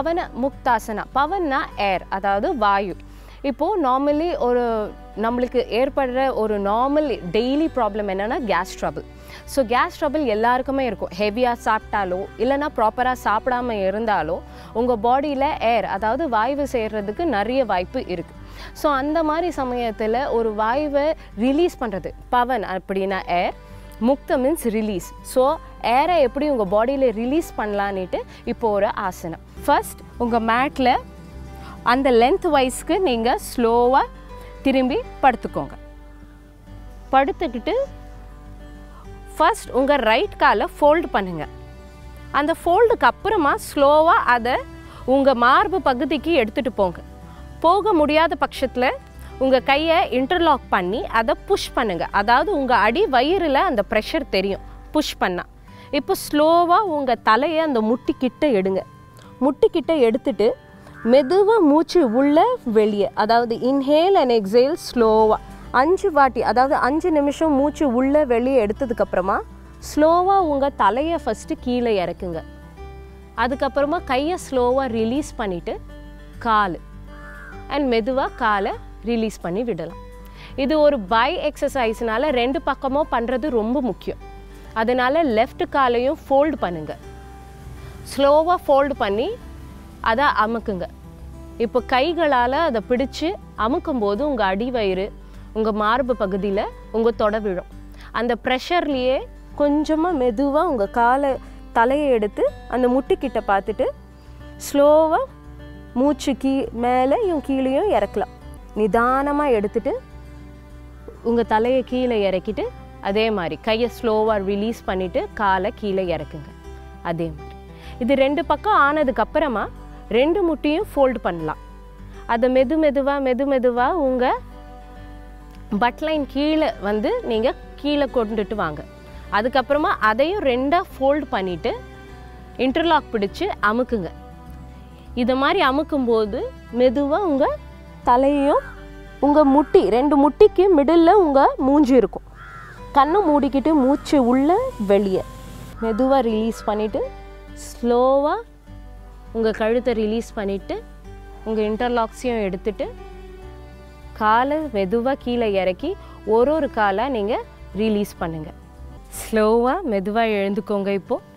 பவன முக்தாசனா பவன்னா ஏர் அதாவது வாயு இப்போது நார்மலி ஒரு நம்மளுக்கு ஏற்படுற ஒரு நார்மல் டெய்லி ப்ராப்ளம் என்னென்னா gas trouble so gas trouble எல்லாருக்குமே இருக்கும் ஹெவியாக சாப்பிட்டாலோ இல்லைன்னா ப்ராப்பராக சாப்பிடாம இருந்தாலோ உங்கள் பாடியில் ஏர் அதாவது வாய்வு சேர்றதுக்கு நிறைய வாய்ப்பு இருக்குது ஸோ அந்த மாதிரி சமயத்தில் ஒரு வாயுவை ரிலீஸ் பண்ணுறது பவன் அப்படின்னா ஏர் முக்த மீன்ஸ் ரிலீஸ் ஸோ ஏரை எப்படி உங்கள் பாடியில் ரிலீஸ் பண்ணலான்னுட்டு இப்போ ஒரு ஆசனம் ஃபர்ஸ்ட் உங்கள் மேட்டில் அந்த லென்த் வைஸ்க்கு நீங்கள் ஸ்லோவாக திரும்பி படுத்துக்கோங்க படுத்துக்கிட்டு ஃபர்ஸ்ட் உங்கள் ரைட் காலை ஃபோல்டு பண்ணுங்கள் அந்த ஃபோல்டுக்கு அப்புறமா ஸ்லோவாக அதை உங்கள் மார்பு பகுதிக்கு எடுத்துகிட்டு போங்க போக முடியாத பட்சத்தில் உங்கள் கையை இன்டர்லாக் பண்ணி அதை புஷ் பண்ணுங்கள் அதாவது உங்கள் அடி வயிறில் அந்த ப்ரெஷர் தெரியும் புஷ் பண்ணால் இப்போ ஸ்லோவாக உங்கள் தலையை அந்த முட்டிக்கிட்ட எடுங்க முட்டிக்கிட்ட எடுத்துட்டு மெதுவாக மூச்சு உள்ள வெளியே அதாவது இன்ஹேல் அண்ட் எக்ஸேல் ஸ்லோவாக அஞ்சு வாட்டி அதாவது அஞ்சு நிமிஷம் மூச்சு உள்ள வெளியே எடுத்ததுக்கப்புறமா ஸ்லோவாக உங்கள் தலையை ஃபஸ்ட்டு கீழே இறக்குங்க அதுக்கப்புறமா கையை ஸ்லோவாக ரிலீஸ் பண்ணிவிட்டு கால் அண்ட் மெதுவாக காலை ரிலீஸ் பண்ணி விடலாம் இது ஒரு பை எக்ஸசைஸ்னால ரெண்டு பக்கமும் பண்ணுறது ரொம்ப முக்கியம் அதனால லெஃப்ட் காலையும் ஃபோல்டு பண்ணுங்க ஸ்லோவாக ஃபோல்டு பண்ணி அதை அமுக்குங்க இப்போ கைகளால் அதை பிடிச்சு அமுக்கும்போது உங்கள் அடிவயிறு உங்கள் மார்பு பகுதியில் உங்கள் தொட விழும் அந்த ப்ரெஷர்லேயே கொஞ்சமாக மெதுவாக உங்கள் காலை தலையை எடுத்து அந்த முட்டிக்கிட்ட பார்த்துட்டு ஸ்லோவாக மூச்சு கீ மேலேயும் கீழேயும் இறக்கலாம் நிதானமாக எடுத்துட்டு உங்கள் தலையை கீழே இறக்கிட்டு அதே மாதிரி கையை ஸ்லோவாக ரிலீஸ் பண்ணிவிட்டு காலை கீழே இறக்குங்க அதே மாதிரி இது ரெண்டு பக்கம் ஆனதுக்கப்புறமா ரெண்டு முட்டியும் ஃபோல்டு பண்ணலாம் அதை மெது மெதுவாக மெது மெதுவாக உங்கள் பட்லைன் கீழே வந்து நீங்கள் கீழே கொண்டுட்டு வாங்க அதுக்கப்புறமா அதையும் ரெண்டாக ஃபோல்டு பண்ணிவிட்டு இன்டர்லாக் பிடிச்சு அமுக்குங்க இதை மாதிரி அமுக்கும்போது மெதுவாக உங்கள் தலையையும் உங்கள் முட்டி ரெண்டு முட்டிக்கு மிடில் உங்கள் மூஞ்சி இருக்கும் கண்ணை மூடிக்கிட்டு மூச்சு உள்ள வெளியே மெதுவாக ரிலீஸ் பண்ணிவிட்டு ஸ்லோவாக உங்கள் கழுத்தை ரிலீஸ் பண்ணிவிட்டு உங்கள் இன்டர்லாக்ஸையும் எடுத்துட்டு காலை மெதுவாக கீழே இறக்கி ஒரு ஒரு காலாக நீங்கள் ரிலீஸ் பண்ணுங்கள் ஸ்லோவாக மெதுவாக எழுந்துக்கோங்க இப்போது